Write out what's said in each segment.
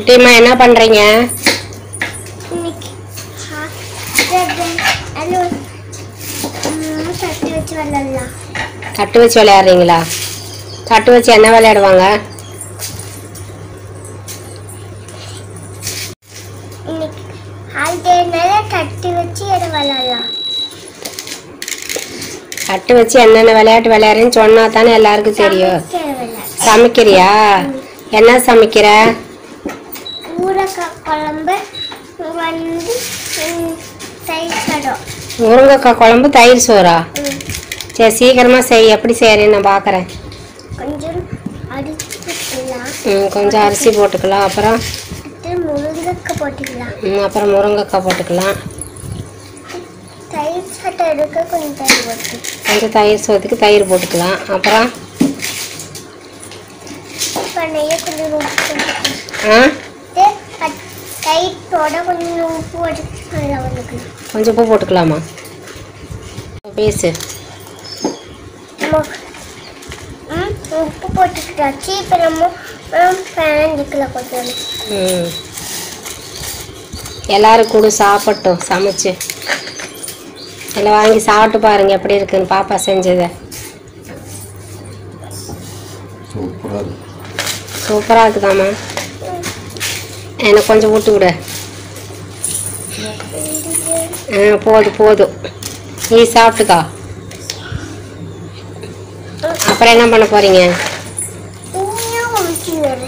குட்டிம்மா என்ன பண்றீங்க இன்னைக்கு ஹா- இது- அது ம், தட்டி வச்சு விளாடலாம் தட்டு வச்சு விளையாடுறீங்களா தட்டு வச்சு என்ன விளையாடுவாங்க இன்னைக்கு ஹாலிடேனால தட்டி வச்சு எது விளாடலாம் தட்டு வச்சு என்னென்ன விளையாட்டு விளையாடுறேன்னு சொன்னா தானே எல்லாருக்கும் தெரியும் சமைக்கிற விளையாட்டு சமைக்கிறியா என்ன சமைக்கிற ஊரக்காய் குழம்பு வந்து ம், தயிர் சாதம் முருங்கைக்காய் குழம்பு தயிர் சோறா ம், சரி சீக்கிரமா செய் எப்படி செய்யறேன்னு நான் பார்க்குறேன் கொஞ்சம் அடிச்சுக்கலாம் ம், கொஞ்சம் அரிசி போட்டுக்கலாம் அப்புறம் அடுத்து முருங்கைக்காய் போட்டுக்கலாம் ம், அப்புறம் முருங்கைக்காய் போட்டுக்கலாம் தயிர் சாதம் எடுக்க கொஞ்சம் தயிர் போட்டு கொஞ்சம் தயிர் சோத்துக்கு தயிர் போட்டுக்கலாம் அப்புறம் இப்போ நெய்யை கொஞ்சம் உப்பு போட்டுக்கலாம் ஆ இது கட்- தயிரோட கொஞ்சம் உப்பு போட்டு நல்லா வந்துக்கலாம் கொஞ்சம் உப்பு போட்டுக்கலாமா பேசு நம்ம ம், உப்பு போட்டுக்கிட்டாச்சு இப்போ நம்ம பேனஞ்சிக்கலாம் கொஞ்சம் ம் எல்லாரும் கூட சாப்பிட்டோம் சமைச்சு எல்லாம் வாங்கி சாப்பிட்டு பாருங்க எப்படி இருக்குன்னு பாப்பா செஞ்சதை சூப்பராக இருக்கு சூப்பராக இருக்குதாம்மா எனக்கு கொஞ்சம் விட்டு விடு ஆ போதும் போதும் நீ சாப்பிட்டுக்கா அப்புறம் என்ன பண்ண போறீங்க இன்னும் முடிச்சு வரேன்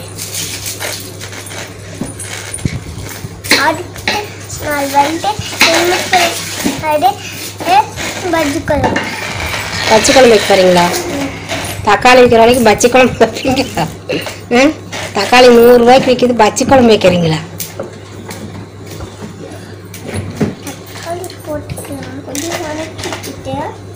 அடுத்த நாள் வந்து எண்ணெய் அது பஜ்ஜி குழம்பு பச்சை குழம்பு வைக்க போறீங்களா தக்காளி விற்கிற வரைக்கும் பச்சை குழம்பு வைப்பீங்களா ஆ தக்காளி நூறுரூவாய்க்கு விற்கிது பச்சை குழம்பு வைக்கிறீங்களா தக்காளி போட்டுக்கலாம் கொஞ்சம் வதக்கிட்டு